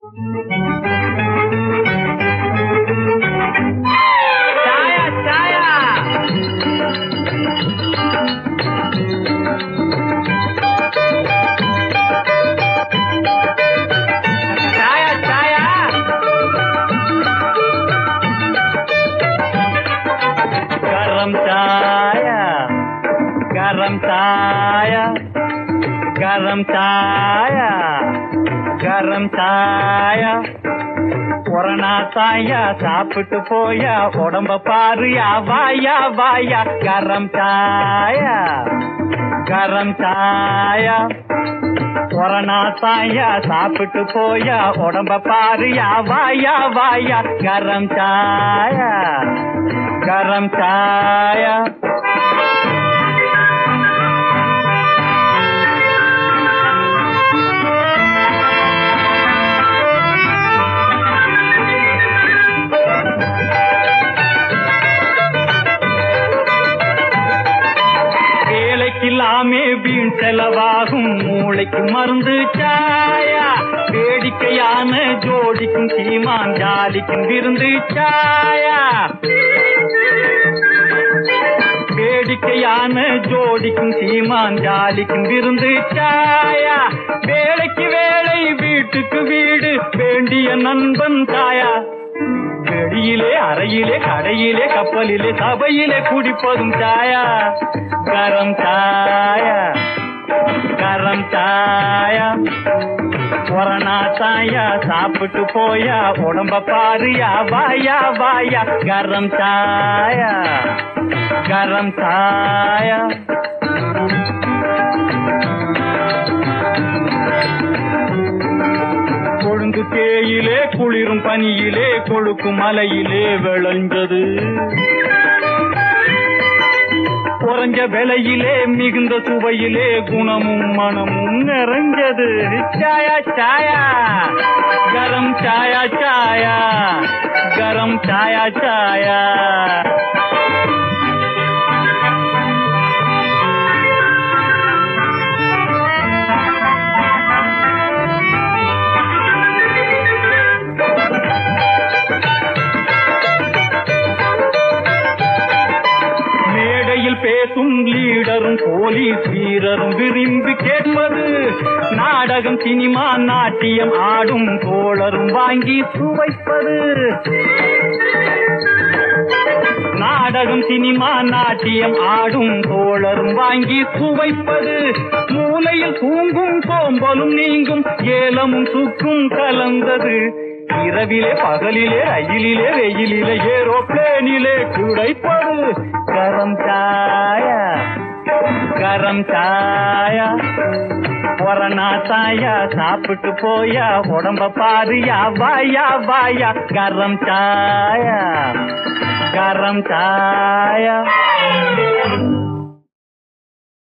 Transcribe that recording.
சாயா சாயா சாயா சாயா கரம் சாயா கரம் சாயா கரம் சாயா கரம் சாயா கொரோனா தாயா சாப்பிட்டு போயா உடம்ப பாருயா வாயா வாயா கரம் சாயா கரம் சாயா கொரோனா தாயா சாப்பிட்டு போயா உடம்ப பாருயா வாயா வாயா கரம் சாயா கரம் சாயா வேலைக்கில்லாமே வீண் செலவாகும் மூளைக்கு மருந்து சாயா வேடிக்கையான ஜோடிக்கும் சீமான் ஜாலிக்கும் விருந்து சாயா வேடிக்கையான ஜோடிக்கும் சீமான் ஜாலிக்கும் விருந்து சாயா வேலைக்கு வேலை வீட்டுக்கு வீடு வேண்டிய நண்பன் சாயா வெளியிலே அறையிலே கடையிலே கப்பலிலே சபையிலே குடிப்பதும் சாயா கரம் சாயா கரம் சாயா கொரோனா சாயா சாப்பிட்டு போயா உடம்ப பாருயா வாயா வாயா கரம் சாயா கரம் சாயா கொழுந்து தேயிலே குளிரும் பனியிலே கொழுக்கும் மலையிலே விளைஞ்சது குறைஞ்ச விலையிலே மிகுந்த சுவையிலே குணமும் மனமும் நிறைஞ்சது சாயா சாயா கரம் சாயா சாயா கரம் சாயா சாயா மேடையில் பேசும் லீடரும் போலீஸ் வீரரும் விரும்பி கேட்பது நாடகம் சினிமா நாட்டியம் ஆடும் தோழரும் வாங்கி சுவைப்பது நாடகம் சினிமா நாட்டியம் ஆடும் தோழரும் வாங்கி சுவைப்பது மூலையில் தூங்கும் சோம்பலும் நீங்கும் ஏலமும் சுக்கும் கலந்தது இரவிலே பகலிலே ரயிலிலே வெயிலிலே ஏரோப்ளேனிலே குடைப்பது கரம் சாயா கரம் சாயா கொரோனா சாயா சாப்பிட்டு போயா உடம்ப பாருயா வாயா வாயா கரம் சாயா கரம் சாயா